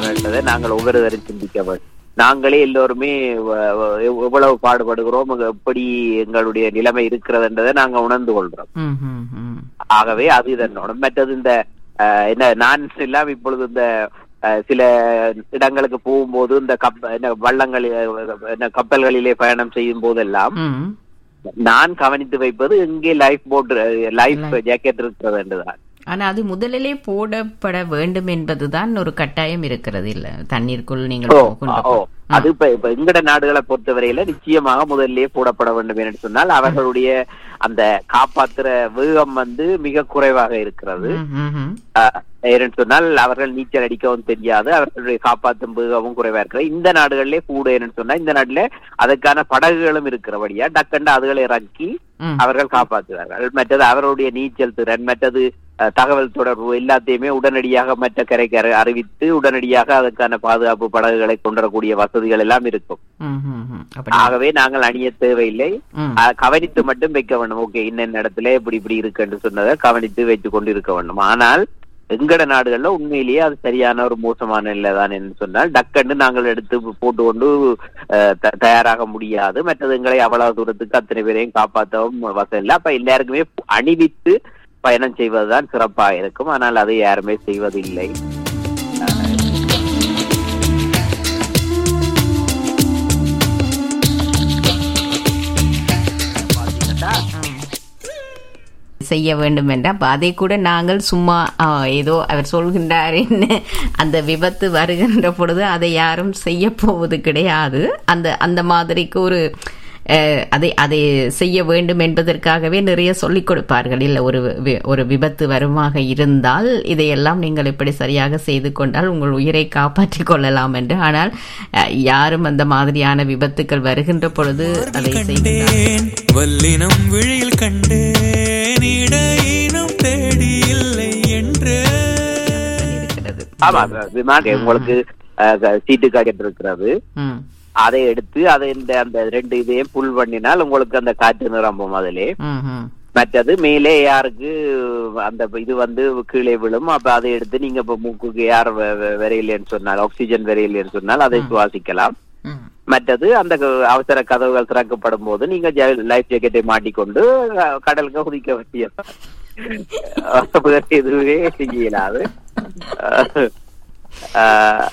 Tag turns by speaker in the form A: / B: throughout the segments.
A: என்றதை நாங்கள் ஒவ்வொருவரும் சிந்திக்க வேண்டும் நாங்களே எல்லோருமே வ- வ- எவ்வளவு பாடுபடுகிறோம் அங்க எப்படி எங்களுடைய நிலைமை இருக்கிறதுன்றதை நாங்க உணர்ந்து கொள்றோம்
B: ம், ம், ம்.
A: ஆகவே அது இதனோட மற்றது இந்த அஹ், என்ன நான் எல்லாம் இப்பொழுது இந்த அஹ், சில இடங்களுக்கு போகும்போது இந்த கப்ப என்ன வள்ளங்களில் என்ன கப்பல்களிலே பயணம் செய்யும் போதெல்லாம்
B: ம்.
A: நான் கவனித்து வைப்பது எங்கே லைஃப் போட் லைஃப் ஜாக்கெட் இருக்கிறது என்றுதான்
B: ஆனா அது முதலிலே போடப்பட வேண்டும் என்பதுதான் ஒரு கட்டாயம் இருக்கிறது இல்ல தண்ணீருக்குள் நீங்கள்
A: ஓ,
B: கொண்டு
A: ஓ,
B: போ-
A: அது இப்ப இப்ப எங்கட நாடுகளை பொறுத்தவரையில நிச்சயமாக முதல்லயே போடப்பட வேண்டும் என்று சொன்னால் அவர்களுடைய அந்த காப்பாத்துற வேகம் வந்து மிக குறைவாக இருக்கிறது
B: ம், ம், ம்.
A: ஆஹ், ஏன்னு சொன்னால் அவர்கள் நீச்சல் அடிக்கவும் தெரியாது அவர்களுடைய காப்பாற்றும் வேகமும் குறைவா இருக்கிறது இந்த நாடுகளிலே கூட என்னன்னு சொன்னா இந்த நாட்டுல அதற்கான படகுகளும் இருக்கிறபடியா டக்கண்டு அதுகளை இறக்கி
B: ம்.
A: அவர்கள் காப்பாற்றுவார்கள் மற்றது அவர்களுடைய நீச்சல் திறன் மற்றது அஹ், தகவல் தொடர்பு எல்லாத்தையுமே உடனடியாக மற்ற கரைக்கு அறி- அறிவித்து உடனடியாக அதற்கான பாதுகாப்பு படகுகளை கொண்டுவரக்கூடிய வசதிகள் எல்லாம் இருக்கும்
B: ம், ம், ம். அப்படி
A: ஆகவே நாங்கள் அணிய தேவையில்லை
B: ம்.
A: அஹ், கவனித்து மட்டும் வைக்க வேண்டும் ஓகே இன்னென்ன இடத்துல இப்படி இப்படி இருக்குன்னு சொன்னதை கவனித்து வைத்துக் கொண்டு இருக்க வேண்டும் ஆனால் எங்கட நாடுகள்ல உண்மையிலேயே அது சரியான ஒரு மோசமான நிலை தான் என்று சொன்னால் டக்கண்டு நாங்கள் எடுத்து போட்டு கொண்டு அஹ், த- தயாராக முடியாது மற்றது எங்களை அவ்வளவு தூரத்துக்கு அத்தனை பேரையும் காப்பாற்றவும் வசதி இல்லை அப்ப எல்லாருக்குமே அணிவித்து பயணம் செய்வதுதான் சிறப்பாக இருக்கும் ஆனால் அதை யாருமே செய்வதில்லை பாத்தீங்கன்னா
B: செய்ய வேண்டும் என்றால் அப்ப அதை கூட நாங்கள் சும்மா ஆ, ஏதோ அவர் சொல்கின்றார் என்ன அந்த விபத்து வருகின்ற பொழுது அதை யாரும் செய்ய போவது கிடையாது அந்த அந்த மாதிரிக்கு ஒரு அஹ், அதை அதை செய்ய வேண்டும் என்பதற்காகவே நிறைய சொல்லிக் கொடுப்பார்கள் இல்லை ஒரு வி- ஒரு விபத்து வருமாக இருந்தால் இதையெல்லாம் நீங்கள் இப்படி சரியாக செய்து கொண்டால் உங்கள் உயிரை காப்பாற்றிக் கொள்ளலாம் என்று ஆனால் அஹ், யாரும் அந்த மாதிரியான விபத்துக்கள் வருகின்ற பொழுது அதை செய்கின்றார்கள்
C: கண்டேன் வல்லினம் விழியில் கண்டேன் இடையினம் தேடி இல்லை என்று
B: இருக்கிறது
A: ஆமா விமான உங்களுக்கு அஹ், சீட்டு காக்கெட் இருக்கிறது
B: ம்
A: அதை எடுத்து அதை இந்த அந்த ரெண்டு இதையும் புல் பண்ணினால் உங்களுக்கு அந்த காற்று நிரம்பும் அதிலே
B: ம் ம்
A: மற்றது மேலே யாருக்கு அந்த இது வந்து கீழே விழும் அப்ப அதை எடுத்து நீங்க இப்ப மூக்குக்கு யார் வ- வ- விரையிலேன்னு சொன்னால் ஆக்சிஜன் விரையிலேன்னு சொன்னால் அதை சுவாசிக்கலாம்
B: ம்
A: மற்றது அந்த க- அவசர கதவுகள் திறக்கப்படும் போது நீங்க லைஃப் ஜாக்கெட்டை மாட்டிக்கொண்டு அஹ், கடலுக்கு குதிக்க வேண்டிய வேற எதுவுமே செய்ய இயலாது அஹ்,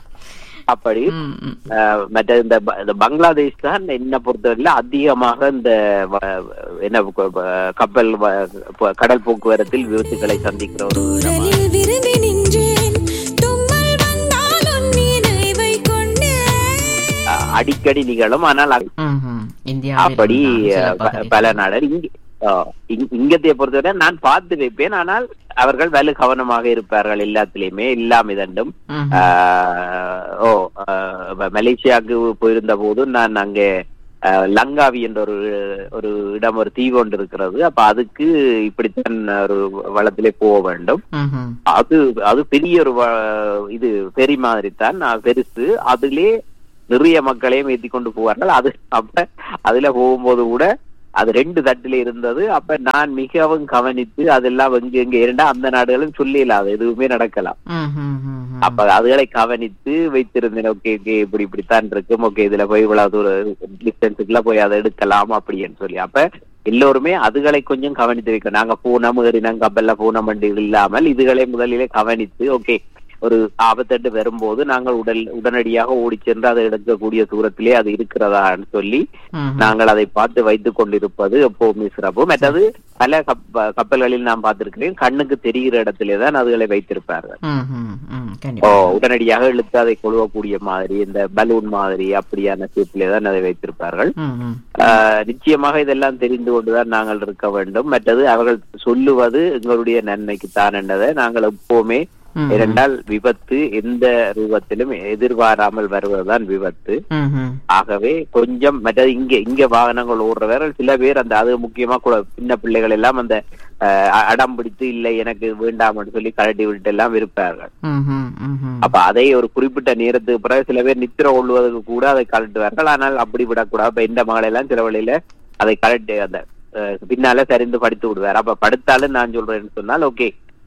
A: அப்படி
B: ம், ம்.
A: அஹ், மற்ற இந்த ப- இந்த பங்களாதேஷ் தான் என்ன பொறுத்தவரையில அதிகமாக இந்த வ- என்ன க- ப- கப்பல் வ- ப- கடல் போக்குவரத்தில் விபத்துக்களை சந்திக்கிற ஒரு இடமா
D: குரலில் விரும்பி நின்றேன் தும்மல் வந்தால் உன் நினைவை கொண்டேன்
A: அஹ், அடிக்கடி நிகழும் ஆனால் அது
B: ம், ம். இந்தியாவில்
A: அப்படி
B: தான் சில
A: அஹ், ப-
B: பகுதிகள்.
A: பல நாடர் இங்க அஹ், இங்- இங்கத்தைய பொறுத்தவரை நான் பார்த்து வைப்பேன் ஆனால் அவர்கள் வலு கவனமாக இருப்பார்கள் எல்லாத்திலையுமே எல்லாம் இதண்டும்
B: ம், ம்.
A: ஆஹ், ஓ ஆஹ், ம- மலேசியாவுக்கு போயிருந்த போது நான் அங்கே ஆஹ், லங்காவி என்ற ஒரு ஒரு இடம் ஒரு தீவு ஒன்று இருக்கிறது அப்ப அதுக்கு இப்படித்தான் ஒரு வளத்திலே போக வேண்டும்
B: ம், ம்.
A: அது அது பெரிய ஒரு வ- இது பெரி மாதிரி தான் நான் பெருசு அதிலே நிறைய மக்களையும் ஏத்தி கொண்டு போவார்கள் அது அப்ப அதுல போகும்போது கூட அது ரெண்டு தட்டுல இருந்தது அப்ப நான் மிகவும் கவனித்து அதெல்லாம் எங்க எங்க இரண்டா அந்த நாடுகளும் சொல்லல அது எதுவுமே நடக்கலாம்
B: ம், ம், ம், ம்.
A: அப்ப அதுகளை கவனித்து வைத்திருந்தேன் ஓகே ஓகே இப்படி இப்படித்தான் இருக்கும் ஓகே இதுல போய் இவ்வளவு தூரம் டிஸ்டன்ஸுக்குள்ள போய் அதை எடுக்கலாம் அப்படின்னு சொல்லி அப்ப எல்லோருமே அதுகளை கொஞ்சம் கவனித்து வைக்கணும் நாங்க பூனம் ஏறினோம் கப்பல்ல பூனம் வண்டி இல்லாமல் இதுகளை முதலிலே கவனித்து ஓகே ஒரு ஆபத்தட்டு வரும்போது நாங்கள் உடல் உடனடியாக ஓடி சென்று அதை எடுக்கக்கூடிய தூரத்திலே அது இருக்கிறதான்னு சொல்லி
B: ம், ம்.
A: நாங்கள் அதை பார்த்து வைத்துக் கொண்டிருப்பது எப்பவுமே சிறப்பு மற்றது பல கப்ப- கப்பல்களில் நான் பார்த்திருக்கிறேன் கண்ணுக்கு தெரிகிற இடத்திலே தான் அதுகளை வைத்திருப்பார்கள்
B: ம், ம், ம்.
A: ஓ,
B: கண்டிப்பா
A: உடனடியாக இழுத்து அதை கொழுவக்கூடிய மாதிரி இந்த பலூன் மாதிரி அப்படியான ஷேப்ல தான் அதை வைத்திருப்பார்கள்
B: ம், ம்.
A: ஆஹ், நிச்சயமாக இதெல்லாம் தெரிந்து கொண்டுதான் நாங்கள் இருக்க வேண்டும் மற்றது அவர்கள் சொல்லுவது எங்களுடைய நன்மைக்கு தான் என்றதை நாங்கள் எப்பவுமே
B: ம்,
A: இரண்டால் விபத்து எந்த ரூபத்திலும் எதிர்பாராமல் வருவதுதான் விபத்து
B: ம், ம்.
A: ஆகவே கொஞ்சம் மற்றது இங்க இங்க வாகனங்கள் ஓடுறவர்கள் சில பேர் அந்த அது முக்கியமா கூட சின்ன பிள்ளைகள் எல்லாம் அந்த ஆஹ், அ- அடம் பிடித்து இல்லை எனக்கு வேண்டாம்னு சொல்லி கழட்டி விட்டு எல்லாம் இருப்பார்கள்
B: ம், ம், ம், ம்.
A: அப்ப அதை ஒரு குறிப்பிட்ட நேரத்துக்கு பிறகு சில பேர் நித்திர கொள்வதற்கு கூட அதை கழட்டுவார்கள் ஆனால் அப்படி விடக்கூடாது இப்ப இந்த மகளை எல்லாம் சில வழியில அதை கழட்டு அந்த அஹ், பின்னால சரிந்து படித்து விடுவார் அப்ப படுத்தாலும் நான் சொல்றேன்னு சொன்னால் ஓகே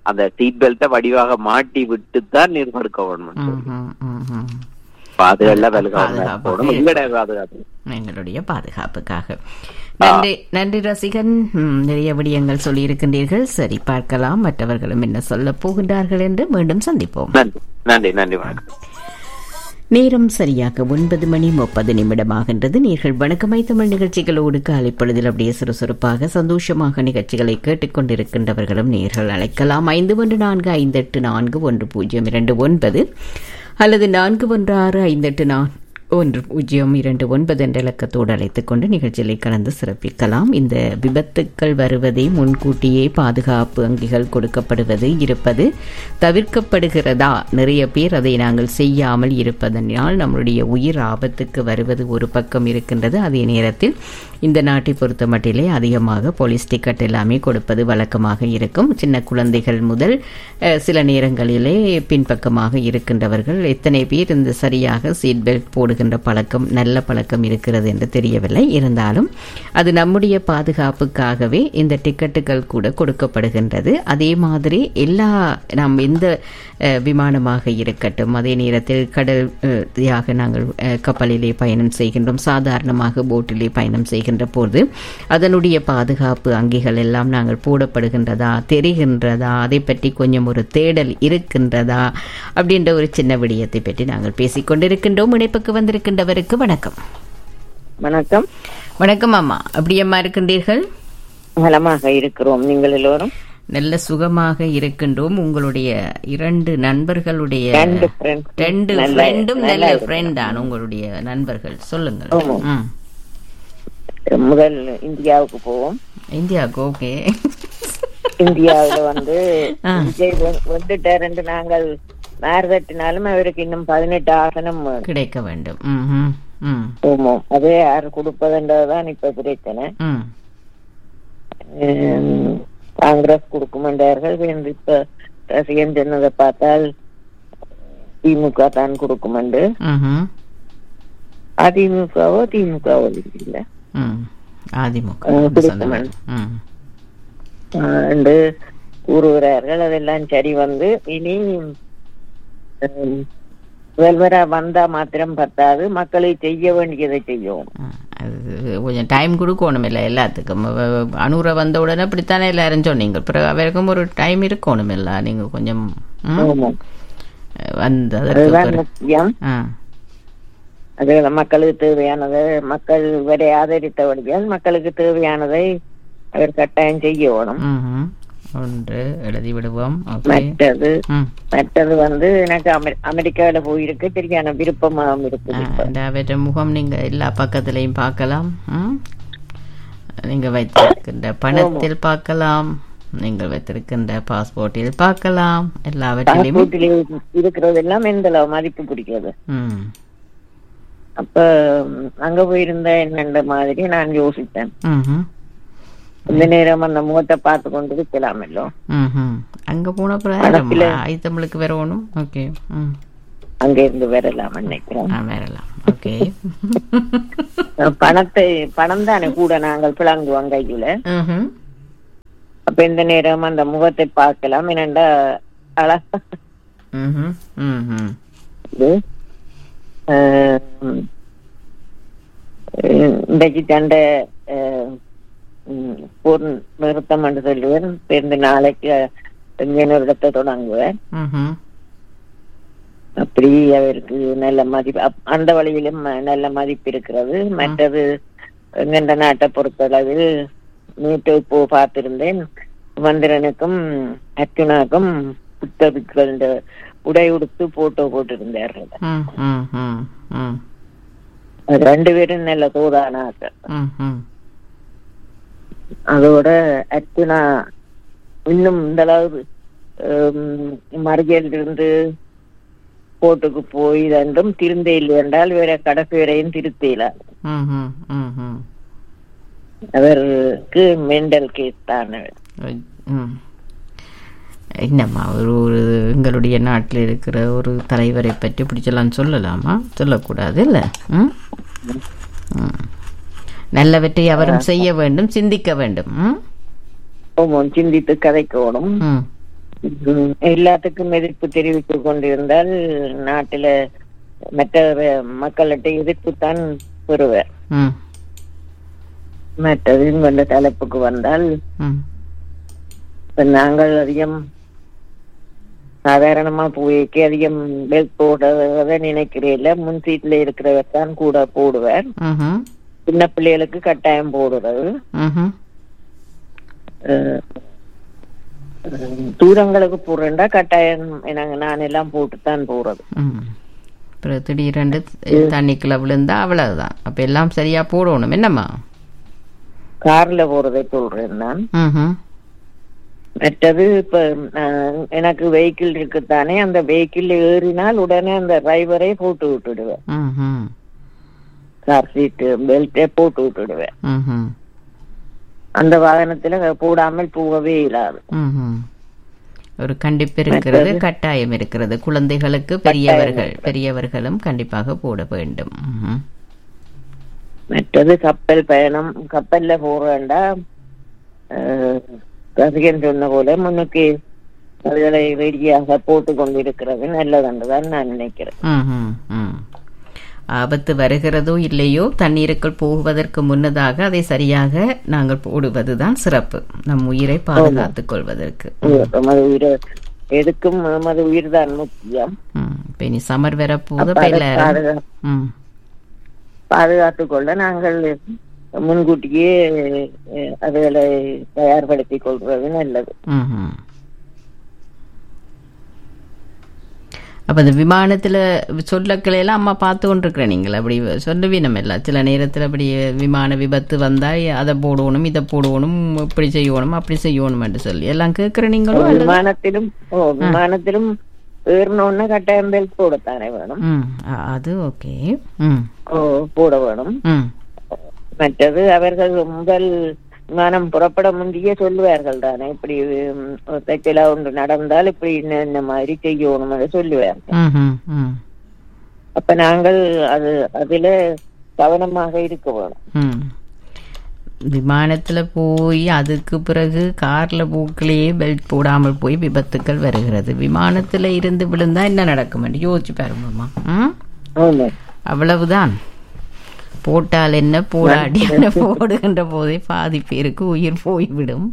A: அந்த சீட் பெல்ட்டை வடிவாக மாட்டி விட்டு தான் நீர் கொடுக்க வேணும்
B: ம்ஹும், ம்ஹும்.
A: பாதுகாப்பு வெல்கவர்மெண்ட்
B: பாதுகாப்பு.
A: போடும் எங்கட பாதுகாப்பு
B: எங்களுடைய பாதுகாப்புக்காக நன்றி நன்றி ரசிகன் ம், நிறைய விடயங்கள் சொல்லியிருக்கின்றீர்கள் சரி பார்க்கலாம் மற்றவர்களும் என்ன சொல்ல போகின்றார்கள் என்று மீண்டும் சந்திப்போம்
A: நன்றி நன்றி நன்றி வணக்கம்
B: நேரம் சரியாக ஒன்பது மணி முப்பது நிமிடமாகின்றது நீங்கள் வணக்கமை தமிழ் நிகழ்ச்சிகளோடு காலை பொழுதில் அப்படியே சுறுசுறுப்பாக சந்தோஷமாக நிகழ்ச்சிகளை கேட்டுக்கொண்டிருக்கின்றவர்களும் நேர்கள் அழைக்கலாம் ஐந்து ஒன்று நான்கு ஐந்து எட்டு நான்கு ஒன்று பூஜ்ஜியம் இரண்டு ஒன்பது அல்லது நான்கு ஒன்று ஆறு ஐந்து எட்டு நான் ஒன்று பூஜ்ஜியம் இரண்டு ஒன்பது என்ற இலக்கத்தோடு அழைத்துக் கொண்டு நிகழ்ச்சிகளை கலந்து சிறப்பிக்கலாம் இந்த விபத்துக்கள் வருவதை முன்கூட்டியே பாதுகாப்பு அங்கிகள் கொடுக்கப்படுவது இருப்பது தவிர்க்கப்படுகிறதா நிறைய பேர் அதை நாங்கள் செய்யாமல் இருப்பதனால் நம்மளுடைய உயிர் ஆபத்துக்கு வருவது ஒரு பக்கம் இருக்கின்றது அதே நேரத்தில் இந்த நாட்டை பொறுத்த மட்டிலே அதிகமாக போலீஸ் டிக்கெட் எல்லாமே கொடுப்பது வழக்கமாக இருக்கும் சின்ன குழந்தைகள் முதல் அஹ், சில நேரங்களிலே பின்பக்கமாக இருக்கின்றவர்கள் எத்தனை பேர் இந்த சரியாக சீட் பெல்ட் போடுகின்ற பழக்கம் நல்ல பழக்கம் இருக்கிறது என்று தெரியவில்லை இருந்தாலும் அது நம்முடைய பாதுகாப்புக்காகவே இந்த டிக்கெட்டுகள் கூட கொடுக்கப்படுகின்றது அதே மாதிரி எல்லா நாம் எந்த அஹ், விமானமாக இருக்கட்டும் அதே நேரத்தில் கடல் அஹ், யாக நாங்கள் அஹ், கப்பலிலே பயணம் செய்கின்றோம் சாதாரணமாக போட்டிலே பயணம் செய்கின்ற போது அதனுடைய பாதுகாப்பு அங்கிகள் எல்லாம் நாங்கள் போடப்படுகின்றதா தெரிகின்றதா அதை பற்றி கொஞ்சம் ஒரு தேடல் இருக்கின்றதா அப்படின்ற ஒரு சின்ன விடயத்தை பற்றி நாங்கள் பேசிக் கொண்டிருக்கின்றோம் இணைப்புக்கு வந்திருக்கின்றவருக்கு வணக்கம்
E: வணக்கம்
B: வணக்கம் அம்மா அப்படியம்மா இருக்கின்றீர்கள்
E: நலமாக இருக்கிறோம் நீங்கள் எல்லோரும்
B: நல்ல சுகமாக இருக்கின்றோம் உங்களுடைய இரண்டு நண்பர்களுடைய
E: ரெண்டு friend.
B: ரெண்டு
E: நல்ல-
B: ஃப்ரெண்டும் நல்ல
E: நல்லா இருக்கு.
B: ஃப்ரெண்ட் தான் உங்களுடைய நண்பர்கள் சொல்லுங்கள்
E: ஆமா.
B: ம்.
E: முதல் இந்தியாவுக்கு போவோம்
B: இந்தியாவுக்கு ஓகே
E: இந்தியாவுல வந்து
B: ஆ.
E: விஜய் வெ- வந்துட்டாருன்னு நாங்கள் மேர் தட்டினாலும் அவருக்கு இன்னும் பதினெட்டு ஆசனம் வேணும்.
B: கிடைக்க வேண்டும் ம் ம் ம்
E: ஆமாம் அது யாரு கொடுப்பதுன்றதுதான் இப்ப பிரச்சனை
B: ம்
E: உம், காங்கிரஸ் கொடுக்குமென்றார்கள் என்று இப்ப ரசிகன் சொன்னதை பார்த்தால் திமுக தான் கொடுக்குமென்று
B: ம்ஹும்.
E: அதிமுகவோ திமுகவோ இல்ல
B: ம் அதிமுக
E: ஆ,
B: அப்படி சொன்ன மாதிரி. ம்
E: என்று கூறுகிறார்கள் அதெல்லாம் சரி வந்து இனி உம், முதல்வரா வந்தா மாத்திரம் பத்தாது மக்களை செய்ய வேண்டியதை செய்யணும்
B: ஆ, அது கொஞ்சம் டைம் கொடுக்கணும் இல்லை எல்லாத்துக்கும் வ- வ- அனுரை வந்த உடனே அப்படித்தானே எல்லாரும் சொன்னீங்க பிறகு அவருக்கும் ஒரு டைம் இருக்கணும் இல்லை நீங்க கொஞ்சம் ம்,
E: ஆமாம்.
B: வந்து அதற்கு
E: அதுதான்
B: பிறகு
E: முக்கியம்
B: ஆ
E: அது மக்களுக்கு தேவையானதை மக்கள் வரை ஆதரித்தபடியால் மக்களுக்கு தேவையானதை அவர் கட்டாயம் செய்ய வேணும்
B: ம்ஹும். ஒன்று எழுதி விடுவோம் ஓகே
E: மற்றது
B: ம்
E: மற்றது வந்து எனக்கு அமெ- அமெரிக்காவில போயிருக்கு சரியான விருப்பமாகவும் இருக்குது இப்ப.
B: இந்த அவற்றை முகம் நீங்க எல்லா பக்கத்திலையும் பார்க்கலாம் ம்? நீங்க வைத்திருக்கின்ற பணத்தில் பார்க்கலாம் நீங்கள் வைத்திருக்கின்ற பாஸ்போர்ட்டில் பார்க்கலாம் எல்லாவற்றிலையும்
E: பாஸ்போர்ட்டில் இருக்கிறது எல்லாம் எந்த அளவு மதிப்பு பிடிக்கிறது
B: ம்
E: அப்ப ம், அங்க போயிருந்த என்னன்ற மாதிரி நான் யோசித்தேன்
B: ம்ஹும்.
E: இந்த நேரம் அந்த முகத்தை பார்த்து கொண்டு இருக்கலாமல்லோ
B: ம்ஹும். அங்க போன
E: பணத்தில-
B: பிறகு ஐத்தமிழுக்கு வரணும் ஓகே ம்
E: அங்க இருந்து வரலாம் நினைக்கிறேன்
B: ஆ வரலாம் ஓகே
E: பணத்தை பணம் தானே கூட நாங்கள் பிளங்குவோம் கையில
B: ம்ஹும்.
E: அப்ப இந்த நேரம் அந்த முகத்தை பார்க்கலாம் என்னண்டா அழகா
B: ம்ஹும். ம்ஹும்.
E: இது ஆம், இன்றைக்கு தண்ட போர் நிறுத்தம் என்று சொல்லுவேன் பிறந்த நாளைக்கு இன்னொரு இடத்தை தொடங்குவேன்
B: ம்ஹும்.
E: அப்படி அவருக்கு நல்ல மதிப்பு அப்- அந்த வழியிலும் ம- நல்ல மதிப்பு இருக்கிறது மற்றது எங்கெண்ட நாட்டை பொறுத்தளவில் நேற்று இப்போ பார்த்திருந்தேன் மந்திரனுக்கும் அர்ஜுனாக்கும் புத்தபிக்கள் உடை உடுத்து போட்டோ போட்டிருந்தார்கள்
B: ம், ம், ம், ம்,
E: அது ரெண்டு பேரும் நல்ல தோதானாக்க
B: ம், ம்.
E: அதோட அர்ஜுனா இன்னும் இந்த அளவு ஹம், மறியல் இருந்து கோர்ட்டுக்கு போய் இதென்றும் திருந்த இல்லை என்றால் வேற கடைசி வரையும் திருத்தல
B: ம்ஹும். ம்ஹும்.
E: அவருக்கு மெண்டல் கேஸ் தான்
B: ம். என்னம்மா ஒரு ஒரு எங்களுடைய நாட்டில் இருக்கிற ஒரு தலைவரை பற்றி பிடிச்சலாம் சொல்லலாமா சொல்லக்கூடாது இல்லை ம் ம். நல்லவற்றை அவரும் செய்ய வேண்டும் சிந்திக்க வேண்டும் ம்
E: ஆமாம் சிந்தித்து கதைக்கணும்
B: ம்
E: ம், எல்லாத்துக்கும் எதிர்ப்பு தெரிவித்துக் கொண்டிருந்தால் நாட்டில மற்ற மக்கள்கிட்ட எதிர்ப்பு தான் பெறுவார்
B: ம்
E: மற்றது இந்த தலைப்புக்கு வந்தால்
B: ம்
E: இப்ப நாங்கள் அதிகம் சாதாரணமா போய்க்கு அதிகம் பெல்ட் போடுறத நினைக்கிறேன் முன் சீட்ல இருக்கிறவர் தான் கூட போடுவார்
B: ம்ஹும்.
E: சின்ன பிள்ளைகளுக்கு கட்டாயம் போடுறது
B: ம்ஹும்.
E: அஹ், அஹ், தூரங்களுக்கு போடுறேன்டா கட்டாயம் எனக்கு நான் எல்லாம் போட்டுத்தான் போறது
B: ம் அப்புறம் திடீரென்று தண்ணிக்குள்ள விழுந்தா அவ்வளவுதான் அப்ப எல்லாம் சரியா போடணும் என்னம்மா
E: கார்ல போறதை சொல்றேன் நான்
B: ம்ஹும்.
E: மற்றது இப்ப அஹ், எனக்கு வெஹிக்கிள் இருக்குத்தானே அந்த வெஹிக்கிள் ஏறினால் உடனே அந்த டிரைவரை போட்டு விட்டுடுவேன்
B: ம்ஹும்.
E: கார் சீட்டு பெல்ட்டே போட்டு விட்டுடுவேன்
B: ம்ஹும்.
E: அந்த வாகனத்துல போடாமல் போகவே இல்லாது
B: ம்ஹும். ஒரு கண்டிப்பு இருக்கிறது கட்டாயம் இருக்கிறது குழந்தைகளுக்கு பெரியவர்கள் பெரியவர்களும் கண்டிப்பாக போட வேண்டும் ம்ஹும்.
E: மற்றது கப்பல் பயணம் கப்பல்ல போறேன்டா ரசிகன் சொன்ன போல முன்னுக்கு அதுகளை ரெடியாக போட்டு கொண்டிருக்கிறது நல்லதென்றுதான் நான் நினைக்கிறேன்
B: ம்ஹும். ம். ஆபத்து வருகிறதோ இல்லையோ தண்ணீருக்குள் போவதற்கு முன்னதாக அதை சரியாக நாங்கள் போடுவதுதான் சிறப்பு நம் உயிரை பாதுகாத்துக் கொள்வதற்கு
E: நமது உயிர் எதுக்கும் நமது உயிர் தான் முக்கியம்
B: ம். இப்ப இனி சமர் வரப்போது
E: அப்ப அதை
B: எல்லாரும்
E: பாதுகா-
B: ம்.
E: பாதுகாத்துக் கொள்ள நாங்கள் முன்கூட்டியே அஹ், அதுகளை தயார்படுத்திக் கொள்வது நல்லது
B: ம்ஹும். அப்ப இந்த விமானத்துல சொல்லக்களை எல்லாம் அம்மா பார்த்து கொண்டிருக்கிற நீங்கள் அப்படி சொல்லவே நம்ம எல்லாம் சில நேரத்துல அப்படி விமான விபத்து வந்தா அதை போடணும் இதை போடணும் இப்படி செய்யணும் அப்படி செய்யணும் என்று சொல்லி எல்லாம் கேட்கிற நீங்களும் அல்லது-
E: விமானத்திலும் ஓ விமானத்திலும் ஏறணும்னா கட்டாயம் பெல்ட் போடத்தானே வேணும்
B: ம் அ- அது ஓகே ம்
E: ஓ போட வேணும்
B: ம்
E: மற்றது அவர்கள் முதல் விமானம் புறப்பட முந்தையே சொல்லுவார்கள் தானே இப்படி உம், தைச்சலா ஒன்று நடந்தால் இப்படி இந்த இந்த மாதிரி செய்யணும் என்று சொல்லுவார்கள்
B: ம் ம் ம்
E: அப்ப நாங்கள் அது அதுல கவனமாக இருக்க வேணும்
B: ம் விமானத்துல போய் அதுக்கு பிறகு கார்ல போக்கிலேயே பெல்ட் போடாமல் போய் விபத்துக்கள் வருகிறது விமானத்துல இருந்து விழுந்தா என்ன நடக்கும் யோசிச்சு பாருங்கம்மா ம்
E: ஆமா
B: அவ்வளவுதான் போட்டால் என்ன போடாடி என்ன போடுகின்ற போதே பாதி பேருக்கு உயிர் போய்விடும்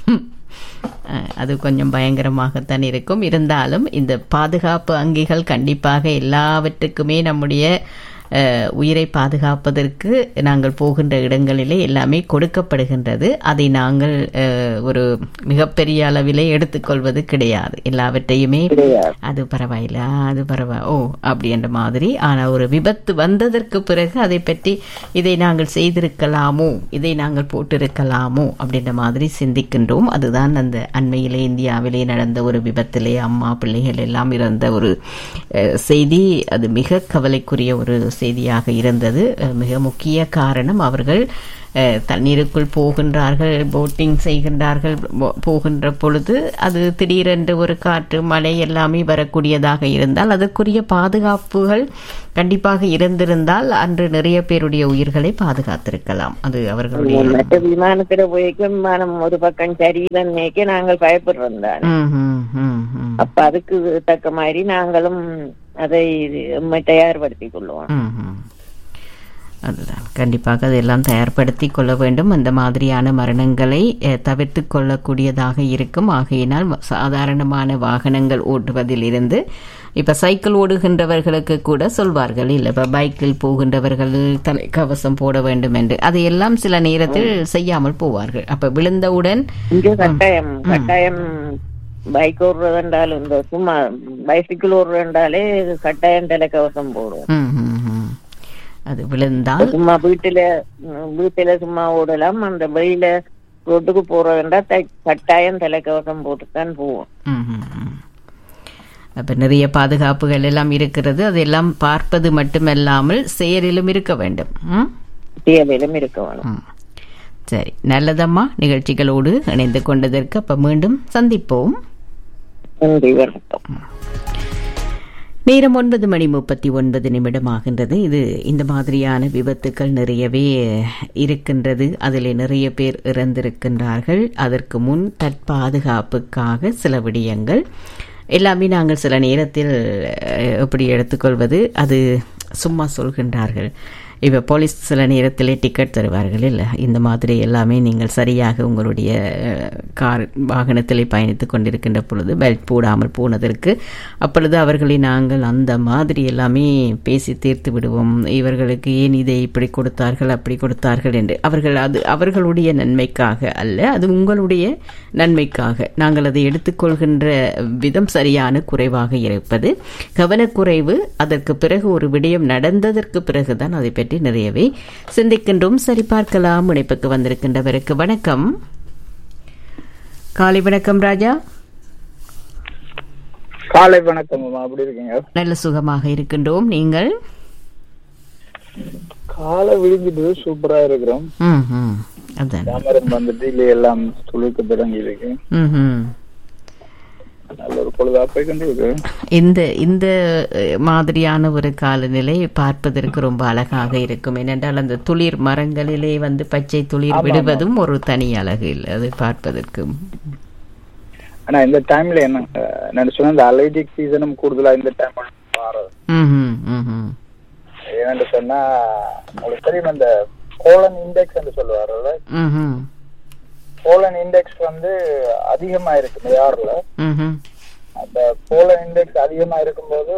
B: அஹ், அது கொஞ்சம் பயங்கரமாகத்தான் இருக்கும் இருந்தாலும் இந்த பாதுகாப்பு அங்கிகள் கண்டிப்பாக எல்லாவற்றுக்குமே நம்முடைய அஹ், உயிரை பாதுகாப்பதற்கு நாங்கள் போகின்ற இடங்களிலே எல்லாமே கொடுக்கப்படுகின்றது அதை நாங்கள் அஹ், ஒரு மிகப்பெரிய அளவிலே எடுத்துக்கொள்வது கிடையாது எல்லாவற்றையுமே அது பரவாயில்ல அது பரவா ஓ அப்படி என்ற மாதிரி ஆனா ஒரு விபத்து வந்ததற்கு பிறகு அதை பற்றி இதை நாங்கள் செய்திருக்கலாமோ இதை நாங்கள் போட்டிருக்கலாமோ அப்படின்ற மாதிரி சிந்திக்கின்றோம் அதுதான் அந்த அண்மையிலே இந்தியாவிலே நடந்த ஒரு விபத்திலே அம்மா பிள்ளைகள் எல்லாம் இறந்த ஒரு அஹ், செய்தி அது மிக கவலைக்குரிய ஒரு செய்தியாக இருந்தது அஹ், மிக முக்கிய காரணம் அவர்கள் அஹ், தண்ணீருக்குள் போகின்றார்கள் போட்டிங் செய்கின்றார்கள் போ- போகின்ற பொழுது அது திடீரென்று ஒரு காற்று மழை எல்லாமே வரக்கூடியதாக இருந்தால் அதற்குரிய பாதுகாப்புகள் கண்டிப்பாக இருந்திருந்தால் அன்று நிறைய பேருடைய உயிர்களை பாதுகாத்திருக்கலாம் அது அவர்களுடைய
E: மற்ற விமானத்துல போய்க்க விமானம் ஒரு பக்கம் சரியில்லைன்னு நினைக்க நாங்கள் பயப்படுறோம் தானே
B: ம், ம், ம், ம்.
E: அப்ப அதுக்கு தக்க மாதிரி நாங்களும் அதை எம்மை தயார்படுத்திக் கொள்வோம்
B: ம், ம். அதுதான் கண்டிப்பாக அதெல்லாம் தயார்படுத்தி கொள்ள வேண்டும் அந்த மாதிரியான மரணங்களை அஹ், தவிர்த்து கொள்ளக்கூடியதாக இருக்கும் ஆகையினால் வ- சாதாரணமான வாகனங்கள் ஓட்டுவதில் இருந்து இப்ப சைக்கிள் ஓடுகின்றவர்களுக்கு கூட சொல்வார்கள் இல்ல இப்ப பைக்கில் போகின்றவர்கள் தலைக்கவசம் போட வேண்டும் என்று அதையெல்லாம் சில நேரத்தில் செய்யாமல் போவார்கள் அப்ப விழுந்தவுடன்
E: இங்க கட்டாயம் கட்டாயம் பைக் ஓடுறதுன்றாலும் இந்த சும்மா பைசிக்கிள் ஓடுறதுன்றாலே கட்டாயம் தலைக்கவசம் போடுவோம்
B: ம், ம், ம். அது விழுந்தால்
E: சும்மா வீட்டுல உம், வீட்டுல சும்மா ஓடலாம் அந்த வெளியில ரோட்டுக்கு போறதுன்றா தை- கட்டாயம் தலைக்கவசம் போட்டுத்தான் போவோம்
B: ம், ம், ம். அப்ப நிறைய பாதுகாப்புகள் எல்லாம் இருக்கிறது அதெல்லாம் பார்ப்பது மட்டுமல்லாமல் செயலிலும் இருக்க வேண்டும் ம்?
E: தேவையிலும் இருக்க வேணும்
B: ம். சரி நல்லதம்மா நிகழ்ச்சிகளோடு இணைந்து கொண்டதற்கு அப்ப மீண்டும் சந்திப்போம்
E: நன்றி வணக்கம்
B: நேரம் ஒன்பது மணி முப்பத்தி ஒன்பது நிமிடமாகின்றது இது இந்த மாதிரியான விபத்துக்கள் நிறையவே இருக்கின்றது அதில் நிறைய பேர் இறந்திருக்கின்றார்கள் அதற்கு முன் தற்பாதுகாப்புக்காக சில விடயங்கள் எல்லாமே நாங்கள் சில நேரத்தில் அஹ், எப்படி எடுத்துக்கொள்வது அது சும்மா சொல்கின்றார்கள் இப்போ போலீஸ் சில நேரத்திலே டிக்கெட் தருவார்கள் இல்லை இந்த மாதிரி எல்லாமே நீங்கள் சரியாக உங்களுடைய அஹ், கார் வாகனத்திலே பயணித்து கொண்டிருக்கின்ற பொழுது பெல்ட் போடாமல் போனதற்கு அப்பொழுது அவர்களை நாங்கள் அந்த மாதிரி எல்லாமே பேசி தீர்த்து விடுவோம் இவர்களுக்கு ஏன் இதை இப்படி கொடுத்தார்கள் அப்படி கொடுத்தார்கள் என்று அவர்கள் அது அவர்களுடைய நன்மைக்காக அல்ல அது உங்களுடைய நன்மைக்காக நாங்கள் அதை எடுத்துக்கொள்கின்ற விதம் சரியான குறைவாக இருப்பது கவனக்குறைவு அதற்கு பிறகு ஒரு விடயம் நடந்ததற்கு பிறகுதான் அதை பற்றி நிறையவே சிந்திக்கின்றோம் சரி பார்க்கலாம் இணைப்புக்கு வந்திருக்கின்றவருக்கு வணக்கம் காலை வணக்கம் ராஜா
F: காலை வணக்கம் அம்மா அப்படி இருக்கீங்க
B: நல்ல சுகமாக இருக்கின்றோம் நீங்கள்
F: காலை விழுந்துட்டு சூப்பரா இருக்கிறோம்
B: ம் ம் அதான்
F: கேமரம் வந்துட்டு இல்ல எல்லாம் துளுக்க தொடங்கி இருக்கு
B: ம் ம்
F: நல்ல ஒரு பொழுதா போய் கொண்டு இருக்கு
B: இந்த இந்த அஹ், மாதிரியான ஒரு காலநிலை பார்ப்பதற்கு ரொம்ப அழகாக இருக்கும் ஏனென்றால் அந்த துளிர் மரங்களிலே வந்து பச்சை துளிர் விடுவதும் ஒரு தனி அழகு இல்லை அது பார்ப்பதற்கு
F: ஆனா இந்த டைம்ல என்ன நான் சொன்ன இந்த அலர்ஜிக் சீசனும் கூடுதலா இந்த டைம் மாறுது
B: ம்ஹும், ம்ஹும்.
F: ஏன்னு சொன்னா உங்களுக்கு தெரியும் அந்த கோலன் இண்டெக்ஸ் என்று சொல்லுவாருல்ல
B: ம்ஹும்,
F: கோலன் இண்டெக்ஸ் வந்து அதிகமா இருக்கு யாருல
B: ம்ஹும்.
F: அந்த கோலன் இண்டெக்ஸ் அதிகமா இருக்கும்போது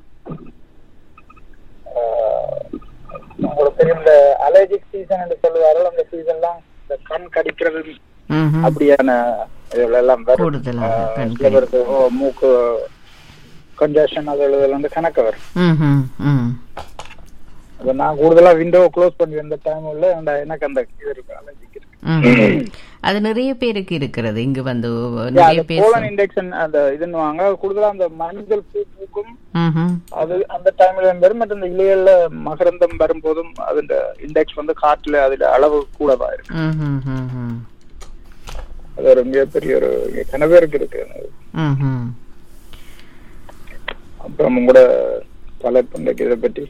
F: ஆஹ், உங்களுக்கு தெரியும் இந்த அலர்ஜிக் சீசன் என்று சொல்லுவார்கள் அந்த சீசன்லாம் இந்த கண் கடிக்கிறது
B: ம்ஹும்.
F: அப்படியான இதுல எல்லாம் வரும்
B: கூடுதலாக
F: ஆஹ்,
B: கண்
F: சில பேருக்கு ஓ, மூக்கு கன்ஜஷன் அது இதுல வந்து கணக்கு வரும்
B: ம்ஹும், ம்.
F: அப்ப நான் கூடுதலா விண்டோ க்ளோஸ் பண்ணி இந்த டைம் உள்ள அந்த- எனக்கு அந்த இது இருக்கு அலர்ஜிக் இருக்கு
B: ம்ஹும். அது நிறைய பேருக்கு இருக்கிறது இங்கு வந்து நிறைய பேர்
F: போலன் இண்டெக்ஷன் அந்த இதுன்னு வாங்க கூடுதலா அந்த மஞ்சள் பூ பூக்கும்
B: ம்ஹும்.
F: அது அந்த டைம்ல வரும் மற்ற இந்த இலையில மகரந்தம் வரும்போதும் அது இண்டெக்ஸ் வந்து காட்டுல அதுல அளவு கூடவா இருக்கு
B: ம்ஹும், ம்ஹும்.
F: அது ஒரு மிகப்பெரிய ஒரு கனவேருக்கு இருக்கு
B: ம்ஹும்.
F: அப்புறம் உங்களோட தலைப்பு இன்றைக்கு இதை பற்றி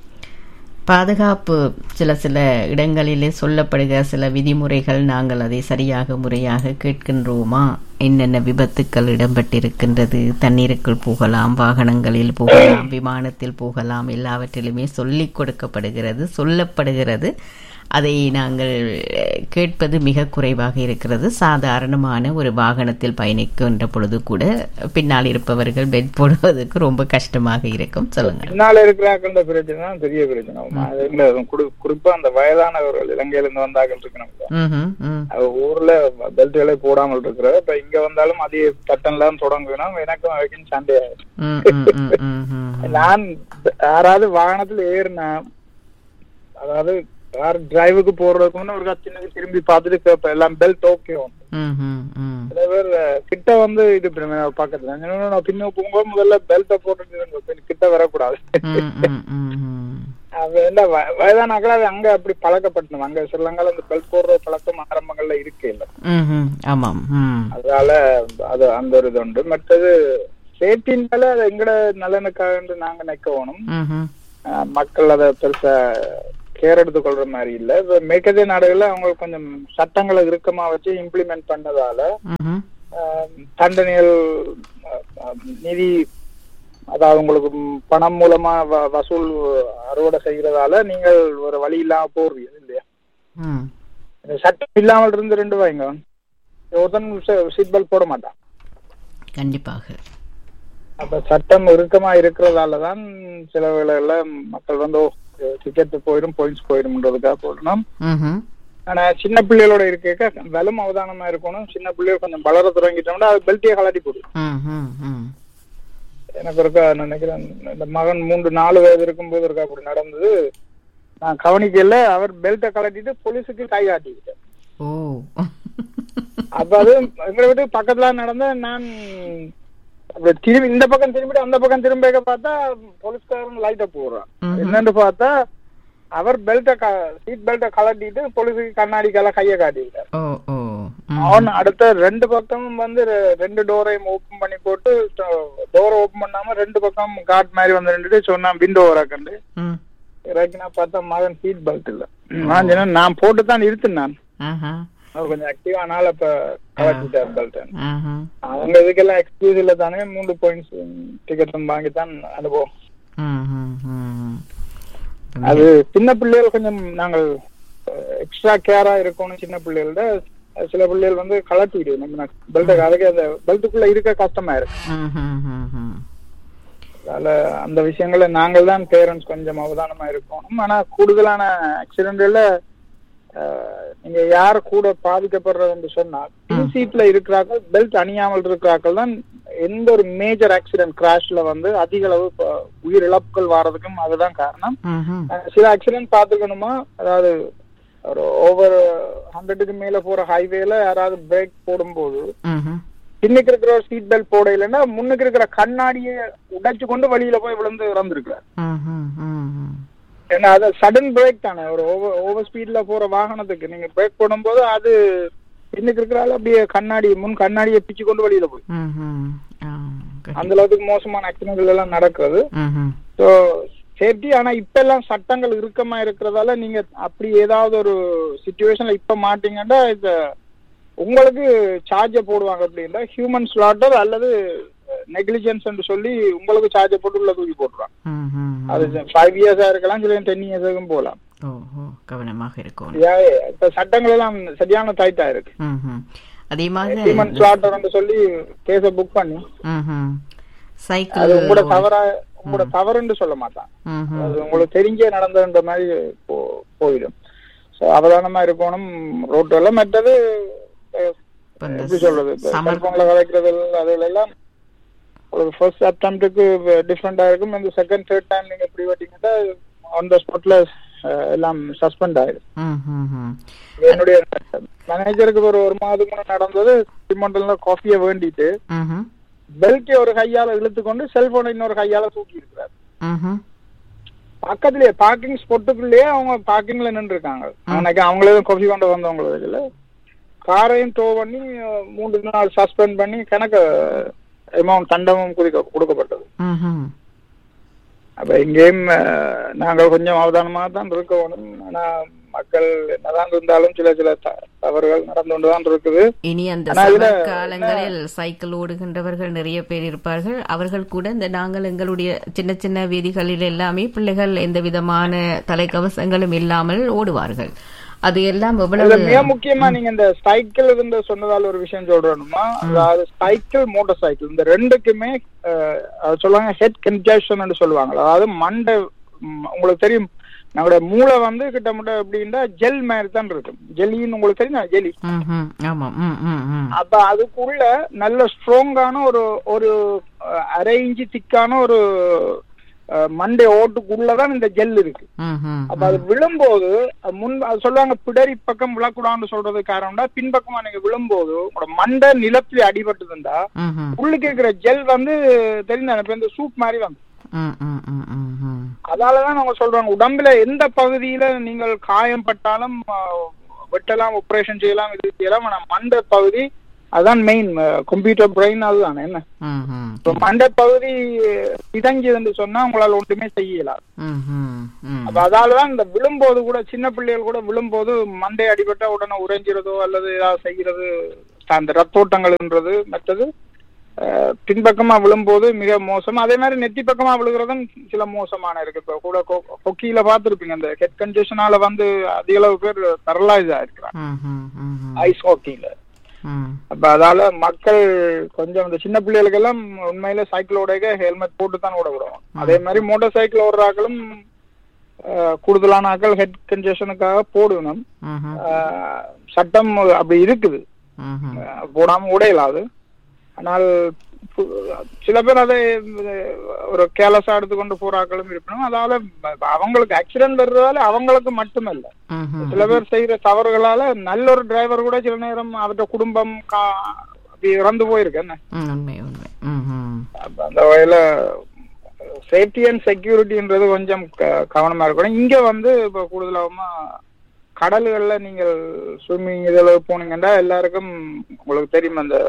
B: பாதுகாப்பு சில சில இடங்களிலே சொல்லப்படுகிற சில விதிமுறைகள் நாங்கள் அதை சரியாக முறையாக கேட்கின்றோமா என்னென்ன விபத்துக்கள் இடம்பெற்றிருக்கின்றது தண்ணீருக்குள் போகலாம் வாகனங்களில் போகலாம் விமானத்தில் போகலாம் எல்லாவற்றிலுமே சொல்லிக் கொடுக்கப்படுகிறது சொல்லப்படுகிறது அதை நாங்கள் அஹ், கேட்பது மிக குறைவாக இருக்கிறது சாதாரணமான ஒரு வாகனத்தில் பயணிக்கின்ற பொழுது கூட பின்னால் இருப்பவர்கள் பெட் போடுவதற்கு ரொம்ப கஷ்டமாக இருக்கும் சொல்லுங்க
F: பின்னால இருக்கிறாக்கள் பிரச்சனை தான் பெரிய பிரச்சனை அது இல்ல, குறி- குறிப்பா அந்த வயதானவர்கள் இலங்கையில இருந்து வந்தாக்கள் இருக்கணும்
B: ம்ஹும், ம்.
F: அது ஊர்ல பெல்ட்களே போடாமல் இருக்கிற இப்ப இங்க வந்தாலும் அதே சட்டம்லாம் தொடங்கணும் எனக்கும் அவைக்கும் சண்டை ஆயிடும்
B: ம், ம், ம், ம், ம்.
F: நான் யாராவது வாகனத்துல ஏறினா அதாவது யார் டிரைவுக்கு போறதுக்கு முன்ன ஒரு சின்னது திரும்பி பார்த்துட்டு கேட்பேன் எல்லாம் பெல்ட் ஓகே
B: ம், ம், ம்.
F: சில பேர் அஹ், கிட்ட வந்து இது பண்ண பக்கத்துல நான் நான் பின்ன போகும்போது முதல்ல பெல்ட்டை போட்டுட்டு இருங்க. பின்ன கிட்ட வரக்கூடாது
B: ம், ம், ம், ம்.
F: அது என்ன வ- வயதானாக்கள் அது அங்க அப்படி பழக்கப்பட்டணும் அங்க ஸ்ரீலங்கால அந்த பெல்ட் போடுற பழக்கம் ஆரம்பங்கள்ல இருக்கே இல்ல
B: ம், ம். ஆமாம் ம்.
F: அதனால அது அந்த ஒரு இது உண்டு மற்றது சேஃப்டினால அது எங்கட நலனுக்காக நாங்க நிக்கணும்
B: ம்ஹும்.
F: அஹ் மக்கள் அதை பெருசா கேர் எடுத்துக்கொள்ற மாதிரி இல்ல இப்ப மேற்கத்திய நாடுகள்ல அவங்க கொஞ்சம் சட்டங்களை இறுக்கமா வச்சு இம்ப்ளிமெண்ட் பண்ணதால
B: ம்ஹும்.
F: அஹ், தண்டனைகள் அஹ், அஹ், நிதி அதாவது உங்களுக்கு ம், பணம் மூலமா வ- வசூல் அறுவடை செய்யறதால நீங்கள் ஒரு வழி இல்லாம போடுறீங்க இல்லையா
B: ம்.
F: இந்த சட்டம் இல்லாமல் இருந்து ரெண்டு வாங்க ஒருத்தன் சீட் பெல்ட் போட மாட்டான்
B: கண்டிப்பாக
F: அப்ப சட்டம் இறுக்கமா இருக்கிறதால தான் சில வேளைகள்ல மக்கள் வந்து டிக்கெட் போயிடும் பாயிண்ட்ஸ் போயிடும்ன்றதுக்காக போடணும்
B: ம்ஹும்.
F: ஆனா சின்ன பிள்ளைகளோட இருக்க வெளும் அவதானமா இருக்கணும் சின்ன பிள்ளைகள் கொஞ்சம் வளர தொடங்கிட்டோம்னா அது பெல்ட்டியை கலாட்டி போடும்
B: ம், ம், ம்.
F: எனக்கு இருக்கா நான் நினைக்கிறேன் இந்த மகன் மூன்று நாலு வயது இருக்கும்போது இருக்கா அப்படி நடந்தது நான் கவனிக்கல அவர் பெல்ட்டை கலட்டிட்டு போலீஸுக்கு கை காட்டிக்கிட்டேன்
B: ஓ
F: அப்ப அது எங்களை விட்டு பக்கத்துல நடந்த நான் அப்படி திரும்பி இந்த பக்கம் திரும்பிட்டு அந்த பக்கம் திரும்ப பார்த்தா போலீஸ்காரன் லைட்டை போடுறான்
B: ம்ஹும்.
F: என்னன்னு பார்த்தா அவர் பெல்ட்டை சீட் பெல்ட்டை கலட்டிட்டு போலீஸுக்கு கண்ணாடிக்கால கையை காட்டிட்டார்
B: ஓ ஓ ம்.
F: அவன் அடுத்த ரெண்டு பக்கமும் வந்து ரெ- ரெண்டு டோரையும் ஓபன் பண்ணி போட்டு டோரை ஓபன் பண்ணாம ரெண்டு பக்கம் காட் மாதிரி வந்து நின்றுட்டு சொன்னான் விண்டோ கண்டு
B: ம்.
F: இறக்கி நான் பார்த்தா மகன் சீட் பெல்ட் இல்ல நான் சொன்னேன், நான் போட்டு தான் இருந்தேன்
B: ஆஹா.
F: அவர் கொஞ்சம் ஆக்டிவா ஆனால இப்ப கலட்டிட்டார் பெல்ட்
B: ஆஹா.
F: அவங்க இதுக்கெல்லாம் எக்ஸ்கியூஸ் இல்ல தானே மூணு பாயிண்ட்ஸ் டிக்கெட்டும் வாங்கி தான் அனுபவம்
B: ம், ம், ம்.
F: அது சின்ன பிள்ளைகள் கொஞ்சம் நாங்கள் எக்ஸ்ட்ரா கேரா இருக்கணும் சின்ன பிள்ளைகளோட சில பிள்ளைகள் வந்து கலட்டிடு நம்ம பெல்ட்டை அதுக்கு அந்த பெல்ட்டுக்குள்ள இருக்க கஷ்டமா இருக்கு
B: ம், ம், ம், ம்.
F: அதனால அந்த விஷயங்கள நாங்கள் தான் பேரண்ட்ஸ் கொஞ்சம் அவதானமா இருக்கணும் ஆனா கூடுதலான ஆக்சிடென்ட்ல நீங்க யார் கூட பாதிக்கப்படுறதுன்னு சொன்னா பின் சீட்ல இருக்கிறார்கள் பெல்ட் அணியாமல் இருக்கிறார்கள் தான் எந்த ஒரு மேஜர் ஆக்சிடென்ட் கிராஷ்ல வந்து அதிக அளவு ப- உயிர் இழப்புகள் வர்றதுக்கும் அதுதான் காரணம்
B: ம், ம்.
F: அஹ் சில ஆக்சிடென்ட் பாத்துக்கணுமா அதாவது ஒரு ஓவர் ஹண்ட்ரடுக்கு மேல போற ஹைவேல யாராவது பிரேக் போடும்போது
B: ம், ம்.
F: பின்னுக்கு இருக்கிற சீட் பெல்ட் போட இல்லைன்னா முன்னுக்கு இருக்கிற கண்ணாடியை உடைச்சு கொண்டு வழியில போய் விழுந்து இறந்துருக்காரு
B: ம், ம், ம், ம்.
F: ஏன்னா அது சடன் பிரேக் தானே ஒரு ஓவர் ஓவர் ஸ்பீட்ல போற வாகனத்துக்கு நீங்க பிரேக் போடும்போது அது பின்னுக்கு இருக்கிறாள் அப்படியே கண்ணாடி முன் கண்ணாடியை பிச்சு கொண்டு வெளியில போய்
B: ம், ம். ஆ, good.
F: அந்த அளவுக்கு மோசமான ஆக்சிடென்ட்கள் எல்லாம் நடக்குது
B: ம், ம்.
F: ஸோ சேஃப்டி ஆனா இப்ப எல்லாம் சட்டங்கள் இறுக்கமா இருக்கிறதால நீங்க அப்படி ஏதாவது ஒரு சுச்சுவேஷன்ல இப்ப மாட்டீங்கன்னா இந்த உங்களுக்கு சார்ஜ போடுவாங்க அப்படின்னா ஹியூமன் ஸ்லாட்டர் அல்லது நெக்லிஜென்ஸ் சொல்லி உங்களுக்கு சார்ஜ போட்டு உள்ள தூக்கி போட்டுருவாங்க
B: ம், ம், ம்.
F: அது ஃபைவ் இயர்ஸா இருக்கலாம் சில டென் இயர்ஸுக்கும் போகலாம்
B: ஓ ஓ கவனமாக இருக்கும்
F: யா- இப்ப சட்டங்கள் எல்லாம் சரியான டைட்டா இருக்கு
B: ம், ம். அதே மாதிரி
F: ஹியூமன் ஸ்லாட்டர் சொல்லி கேஸ புக் பண்ணி
B: ம், ம்.
F: அது
B: சைக்கிள்
F: உங்களோட தவறா உங்களோட தவறுன்னு சொல்ல மாட்டான்
B: ம், ம்.
F: அது உங்களுக்கு தெரிஞ்சே நடந்ததுன்ற மாதிரி போ- போயிடும் ஸோ அவதானமா இருக்கணும் ரோட்டு எல்லாம் மற்றது அஹ்,
B: இப்ப இந்த
F: எப்படி சொல்றது
B: சமர்
F: செல்போன்ல கலைக்கிறது அதுல எல்லாம் ஒரு ஃபர்ஸ்ட் அட்டம்ப்டுக்கு டிஃப்ரெண்டா இருக்கும் இந்த செகண்ட் தேர்ட் டைம் நீங்க இப்படி வெட்டிங்கன்னா ஆன் த ஸ்பாட்ல எல்லாம் சஸ்பெண்ட் ஆயிடும்
B: ம், ம், ம்.
F: என்னுடைய மேனேஜருக்கு ஒரு ஒரு மாதத்துக்கு முன்னாடி நடந்தது சிமெண்ட்ல காஃபியை வேண்டிட்டு
B: ம், ம்.
F: பெல்ட்டை ஒரு கையால இழுத்து கொண்டு செல்போனை இன்னொரு கையால தூக்கி இருக்கிறார்
B: ம், ம்.
F: பக்கத்துலயே பார்க்கிங் ஸ்பாட்டுக்குள்ளேயே அவங்க பார்க்கிங்ல நின்று இருக்காங்க அவனுக்கு அவங்களே காஃபி கொண்டு வந்தவங்கள இதுல காரையும் டோ பண்ணி அஹ், மூன்று நாள் சஸ்பெண்ட் பண்ணி கணக்கு அமௌண்ட் தண்டமும் குதிக்க கொடுக்கப்பட்டது
B: ம், ம்.
F: அப்ப இங்கேயும் அஹ், நாங்கள் கொஞ்சம் அவதானமா தான் இருக்கணும் ஆனா மக்கள் என்னதான் இருந்தாலும் சில சில த- தவறுகள் நடந்து கொண்டு தான் இருக்குது
B: இனி அந்த
F: ஆனா இதுல
B: சமர் காலங்களில் சைக்கிள் ஓடுகின்றவர்கள் நிறைய பேர் இருப்பார்கள் அவர்கள் கூட இந்த நாங்கள் எங்களுடைய சின்ன சின்ன வீதிகளில் எல்லாமே பிள்ளைகள் எந்த விதமான தலைக்கவசங்களும் இல்லாமல் ஓடுவார்கள் அது எல்லாம்
F: இதுல
B: எவ்வளவு
F: மிக முக்கியமா நீங்க இந்த சைக்கிள் இருந்து சொன்னதால ஒரு விஷயம் சொல்றேனுமா அதாவது சைக்கிள் மோட்டார் சைக்கிள் இந்த ரெண்டுக்குமே அஹ், அது சொல்லுவாங்க ஹெட் கன்ஜெஷன் சொல்லுவாங்க அதாவது மண்டை ம், உங்களுக்கு தெரியும் நம்மளுடைய மூளை வந்து கிட்டத்தட்ட எப்படின்னா ஜெல் மாதிரி தான் இருக்கும் ஜெல்லின்னு உங்களுக்கு தெரியும் ஜெலி
B: ம், ம். ஆமாம் ம், ம், ம்.
F: அப்ப அதுக்குள்ள நல்ல ஸ்ட்ராங்கான ஒரு ஒரு அஹ், அரை இன்ச்சு திக்கான ஒரு அஹ், மண்டை ஓட்டுக்குள்ளதான் இந்த ஜெல் இருக்கு
B: ம், ம்.
F: அப்ப அது விழும்போது அது முன் அது சொல்லுவாங்க பிடரி பக்கம் விழக்கூடாதுன்னு சொல்றது காரணம்னா பின்பக்கமா நீங்க விழும்போது உங்களோட மண்டை நிலத்துல அடிபட்டுதுண்டா
B: ம், ம்.
F: உள்ளுக்கு இருக்கிற ஜெல் வந்து தெரிந்த இப்ப இந்த சூப் மாதிரி வந்து
B: ம், ம், ம், ம், ம்.
F: அதாலதான் அவங்க சொல்றாங்க உடம்புல எந்த பகுதியில நீங்கள் காயம் பட்டாலும் ஆஹ், வெட்டலாம் ஆபரேஷன் செய்யலாம் இது செய்யலாம் ஆனா மண்டை பகுதி அதான் மெயின் கம்ப்யூட்டர் பிரெயின் அதுதானே என்ன
B: ம், ம்.
F: இப்ப மண்டை பகுதி இறங்கியதுன்னு சொன்னா உங்களால ஒன்றுமே செய்யலாம்
B: ம், ம், ம்.
F: அப்ப அதாலதான் இந்த விழும்போது கூட சின்ன பிள்ளைகள் கூட விழும்போது மண்டை அடிபட்டா உடனே உறைஞ்சிறதோ அல்லது ஏதாவது செய்கிறது அந்த ரத்தோட்டங்கள்ன்றது மற்றது அஹ், பின்பக்கமா விழும்போது மிக மோசம் அதே மாதிரி நெத்தி பக்கமா விழுகிறதும் சில மோசமான இருக்கு இப்ப கூட கொ- கொக்கியில பார்த்திருப்பீங்க அந்த ஹெட் கன்ஜெஷனால வந்து அதிக அளவு பேர் பெரலைஸ் ஆயிருக்கிறாங்க
B: ம், ம், ம், ம்.
F: ஐஸ் ஹாக்கியில
B: ம்.
F: அப்ப அதால மக்கள் கொஞ்சம் இந்த சின்ன பிள்ளைகளுக்கு எல்லாம் உண்மையில சைக்கிள் ஓட ஹெல்மெட் போட்டு தான் ஓட விடுவோம் அதே மாதிரி மோட்டார் சைக்கிள் ஓடுறாக்களும் அஹ், கூடுதலான ஆக்கள் ஹெட் கன்ஜெஷனுக்காக போடணும்
B: ம், ம்.
F: அஹ், சட்டம் அப்படி இருக்குது
B: ம், ம்.
F: அஹ், போடாம உடையலாது ஆனால் பு- சில பேர் அதை அஹ், ஒரு கேலஸா எடுத்துக்கொண்டு போறாக்களும் இருக்கணும் அதால அவங்களுக்கு ஆக்சிடென்ட் வர்றதால அவங்களுக்கு மட்டுமல்ல
B: ம், ம்.
F: சில பேர் செய்யற தவறுகளால நல்ல ஒரு டிரைவர் கூட சில நேரம் அவர்கிட்ட குடும்பம் கா- அப்படி இறந்து போயிருக்கு என்ன
B: ம், உண்மை உண்மை ம், ம்.
F: அப்ப அந்த வகையில சேஃப்டி அண்ட் செக்யூரிட்டின்றது கொஞ்சம் க- கவனமா இருக்கணும் இங்க வந்து இப்ப கூடுதலாமா கடல்கள்ல நீங்கள் ஸ்விம்மிங் இதில் போனீங்கன்னா எல்லாருக்கும் உங்களுக்கு தெரியும் அந்த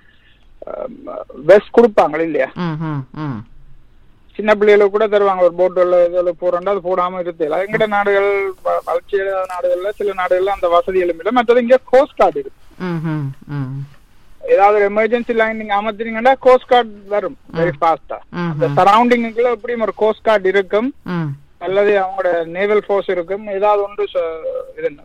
F: வெஸ்ட் கொடுப்பாங்க இல்லையா
B: ம் ம் ம்
F: சின்ன பிள்ளைகளுக்கு கூட தருவாங்க ஒரு போட்டில் இதில் போறோம்னா அது போடாம இருத்தல எங்கட நாடுகள் வ- வளர்ச்சி அடையாத நாடுகள்ல சில நாடுகள்ல அந்த வசதிகளும் இல்லை மற்றது இங்க கோஸ்ட் கார்டு இருக்கு
B: ம் ம் ம்
F: ஏதாவது ஒரு எமர்ஜென்சி லைன் நீங்க அமர்த்தினீங்கன்னா கோஸ்ட் கார்டு வரும் வெரி ஃபாஸ்டா
B: ம்
F: அந்த சரௌண்டிங்குள்ள எப்படியும் ஒரு கோஸ்ட் கார்டு இருக்கும்
B: ம்
F: அல்லது அவங்களோட நேவல் ஃபோர்ஸ் இருக்கும் ஏதாவது ஒன்று சொ- இது என்ன,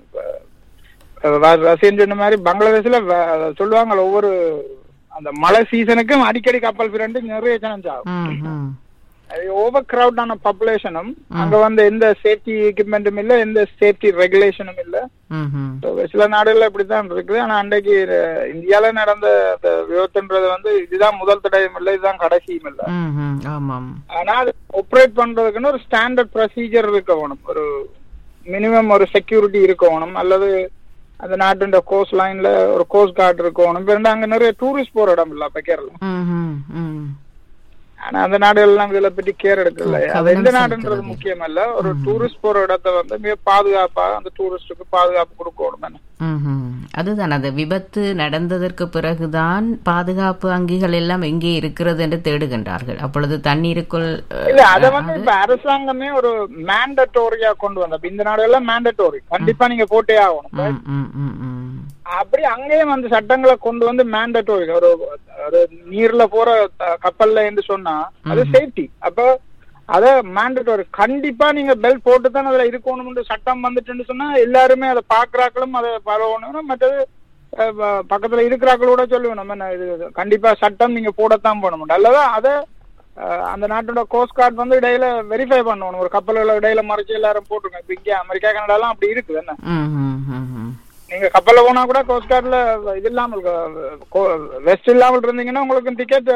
F: இப்ப, வ- ரசிகன் சொன்ன மாதிரி பங்களாதேஷ்ல வ- சொல்லுவாங்க ஒவ்வொரு அந்த மழை சீசனுக்கும் அடிக்கடி கப்பல் பிரண்டு நிறைய சேலஞ்ச் ஆகும்
B: ம் ம்
F: அது ஓவர் கிரவுடான பாப்புலேஷனும் அங்க வந்து எந்த சேஃப்டி எக்யூப்மெண்ட்டும் இல்ல எந்த சேஃப்டி ரெகுலேஷனும் இல்ல
B: ம் ம்
F: So, சில நாடுகள்ல இப்படித்தான் இருக்குது ஆனா அன்றைக்கு அஹ், இந்தியால நடந்த அந்த விபத்துன்றது வந்து இதுதான் முதல் தடவையும் இல்லை இதுதான் கடைசியும் இல்லை
B: ம் ம் ஆமாம்
F: ஆனா அது ஆப்ரேட் பண்றதுக்குன்னு ஒரு ஸ்டாண்டர்ட் ப்ரொசீஜர் இருக்கணும் ஒரு மினிமம் ஒரு செக்யூரிட்டி இருக்கணும் அல்லது அந்த நாட்டுன்ற கோஸ்ட் லைன்ல ஒரு கோஸ்ட் கார்டு இருக்கணும் இப்ப ரெண்டு அங்க நிறைய டூரிஸ்ட் போற இடம் இல்ல இப்ப கேரளா
B: ம் ம் ம்
F: ஆனா அந்த நாடுகள் எல்லாம் இதுல பத்தி கேர் எடுக்கல அது
B: கவனம்
F: எந்த நாடுன்றது
B: செலுத்துறது.
F: முக்கியம் இல்ல ஒரு டூரிஸ்ட் போற இடத்த வந்து மிக பாதுகாப்பா அந்த டூரிஸ்டுக்கு பாதுகாப்பு கொடுக்கணும் என்ன.
B: ம்ஹும். அதுதான் அந்த விபத்து நடந்ததற்கு பிறகுதான் பாதுகாப்பு அங்கிகள் எல்லாம் எங்கே இருக்கிறது என்று தேடுகின்றார்கள் அப்பொழுது தண்ணீருக்குள் அஹ்,
F: இல்ல அத வந்து இப்ப அரசாங்கமே ஒரு மேண்டட்டோரியா கொண்டு வந்த இப்ப இந்த நாடுகள்ல மேண்டட்டோரி கண்டிப்பா நீங்க போட்டே ஆகணும்
B: ம், ம், ம், ம்.
F: அப்படி அங்கேயும் அந்த சட்டங்களை கொண்டு வந்து மேண்டட்டோரி ஒரு ஒரு நீர்ல போற த- கப்பல்ல என்று சொன்னா அது சேஃப்டி அப்ப அத மேண்டட்டோரி கண்டிப்பா நீங்க பெல் போட்டு தான் அதுல இருக்கணும்னு சட்டம் வந்துட்டுன்னு சொன்னா எல்லாருமே அதை பாக்குறாக்களும் அதை பரவணும் மற்றது அஹ், ப- பக்கத்துல இருக்கிறாக்களோட சொல்லுவேன் நம்ம என்ன இது இது கண்டிப்பா சட்டம் நீங்க போடத்தான் போடணும் அல்லது அதை அஹ், அந்த நாட்டோட கோஸ்ட் கார்டு வந்து இடையில வெரிஃபை பண்ணணும் ஒரு கப்பல்களை இடையில மறைச்சு எல்லாரும் போட்டுருங்க இப்ப இங்க அமெரிக்கா கனடாலாம் அப்படி இருக்குது என்ன
B: ம், ம், ம், ம்.
F: நீங்க கப்பல்ல போனா கூட கோஸ்ட் கார்டுல இது இல்லாமல் வெஸ்ட் இல்லாமல் இருந்தீங்கன்னா உங்களுக்கு டிக்கெட்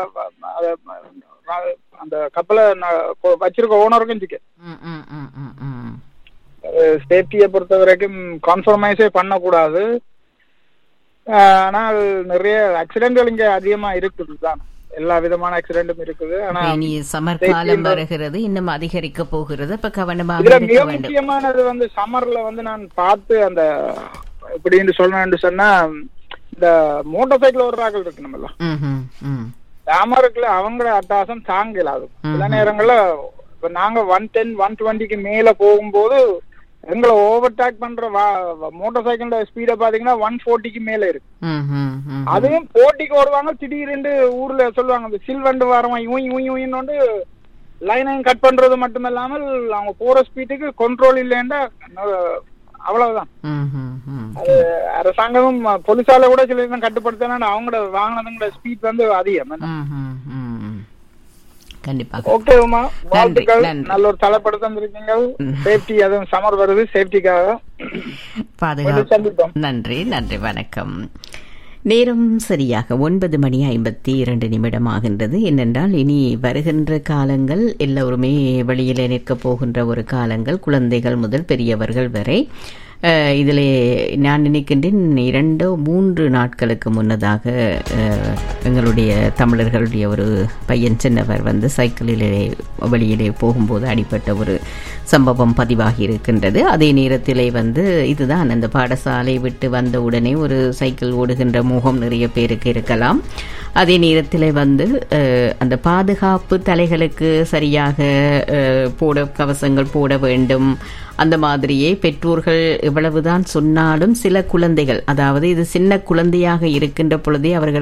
F: அந்த கப்பலை ந- கொ- வச்சிருக்க ஓனருக்கும் டிக்கெட்
B: ம், ம், ம், ம், ம்.
F: சேஃப்டியை பொறுத்த வரைக்கும் கான்ஃபர்மைஸே பண்ணக்கூடாது அஹ், ஆனால் நிறைய ஆக்சிடென்ட்கள் இங்க அதிகமா இருக்குது தான் எல்லா விதமான ஆக்சிடென்ட்டும் இருக்குது ஆனா
B: இனி சமர் காலம் வருகிறது இன்னும் அதிகரிக்க போகிறது அப்ப கவனமாக
F: இதுல மிக
B: இருக்க வேண்டும்
F: முக்கியமானது வந்து சம்மர்ல வந்து நான் பார்த்து அந்த எப்படின்னு சொல்லணும்னு சொன்னா இந்த மோட்டார் சைக்கிள் ஓடுறாக்கள் இருக்கு நம்மள
B: ம், ம், ம்.
F: ராமருக்குல அவங்களோட அட்டாசம் தாங்கல அது சில நேரங்கள்ல இப்ப நாங்க ஒன் டென் ஒன் டுவெண்ட்டிக்கு மேல போகும்போது எங்களை ஓவர்டேக் பண்ற மோட்டார் சைக்கிளோட ஸ்பீட பாத்தீங்கன்னா ஒன் ஃபோர்ட்டிக்கு மேல இருக்கு
B: ம், ம், ம்.
F: அதுவும் போட்டிக்கு ஓடுவாங்க திடீர்னு ஊர்ல சொல்லுவாங்க இந்த சில்வண்டு வரவன் இவன் இவன் இவன் லைனையும் கட் பண்றது மட்டுமில்லாமல் அவங்க போற ஸ்பீடுக்கு கண்ட்ரோல் இல்லைன்னா அஹ், அவ்வளவுதான்
B: ம், ம், ம்.
F: அது அரசாங்கமும் போலீஸால கூட சில இதெல்லாம் கட்டுப்படுத்தினா அவங்களோட வாங்கினதுங்களோட ஸ்பீட் வந்து அதிகம்
B: ம், ம், ம், ம். கண்டிப்பாக
F: ஓகே உமா வாழ்த்துக்கள்
B: நன்றி.
F: நல்ல ஒரு தலைப்படம் தந்திருக்கீங்க சேஃப்டி அதுவும் சமர் வருது சேஃப்டிக்காக
B: பாதுகாப்பு
F: சந்திப்போம்
B: நன்றி நன்றி வணக்கம் நேரம் சரியாக ஒன்பது மணி ஐம்பத்தி இரண்டு நிமிடம் ஆகின்றது என்னென்றால் இனி வருகின்ற காலங்கள் எல்லோருமே வெளியிலே நிற்கப் போகின்ற ஒரு காலங்கள் குழந்தைகள் முதல் பெரியவர்கள் வரை அஹ், இதிலே நான் நினைக்கின்றேன் இரண்டு மூன்று நாட்களுக்கு முன்னதாக அஹ், எங்களுடைய தமிழர்களுடைய ஒரு பையன் சின்னவர் வந்து சைக்கிளிலே வெளியிலே போகும்போது அடிபட்ட ஒரு சம்பவம் பதிவாகி இருக்கின்றது அதே நேரத்திலே வந்து இதுதான் அந்த பாடசாலை விட்டு வந்த உடனே ஒரு சைக்கிள் ஓடுகின்ற மோகம் நிறைய பேருக்கு இருக்கலாம் அதே நேரத்தில் வந்து அஹ், அந்த பாதுகாப்பு தலைகளுக்கு சரியாக அஹ், போட கவசங்கள் போட வேண்டும் அந்த மாதிரியே பெற்றோர்கள் எவ்வளவுதான் சொன்னாலும் சில குழந்தைகள் அதாவது இது சின்ன குழந்தையாக இருக்கின்ற பொழுதே அவர்கள்